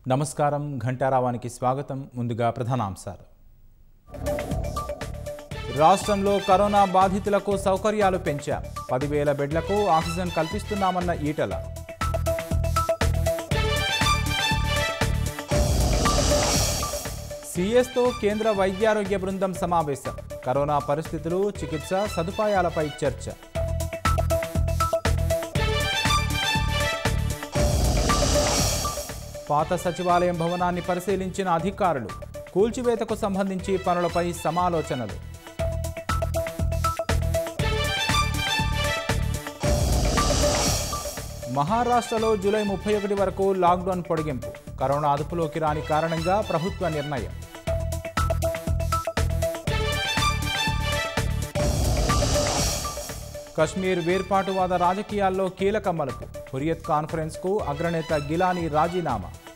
నమస్కారం ఘంటారావానికి స్వాగతం ముందుగా ప్రధానాంశాలు రాష్ట్రంలో కరోనా బాధితులకు సౌకర్యాలు పెంచాం పదివేల బెడ్లకు ఆక్సిజన్ కల్పిస్తున్నామన్న ఈటల సీఎస్తో కేంద్ర వైద్యారోగ్య బృందం సమావేశం కరోనా పరిస్థితులు చికిత్స సదుపాయాలపై చర్చ పాత సచివాలయం భవనాన్ని పరిశీలించిన అధికారులు కూల్చివేతకు సంబంధించి పనులపై సమాలోచనలు మహారాష్ట్రలో జూలై ముప్పై ఒకటి వరకు లాక్డౌన్ పొడిగింపు కరోనా అదుపులోకి రాని కారణంగా ప్రభుత్వ నిర్ణయం కశ్మీర్ వేర్పాటువాద రాజకీయాల్లో కీలక మలుపు హురియత్ కాన్ఫరెన్స్కు అగ్రనేత గిలానీ రాజీనామా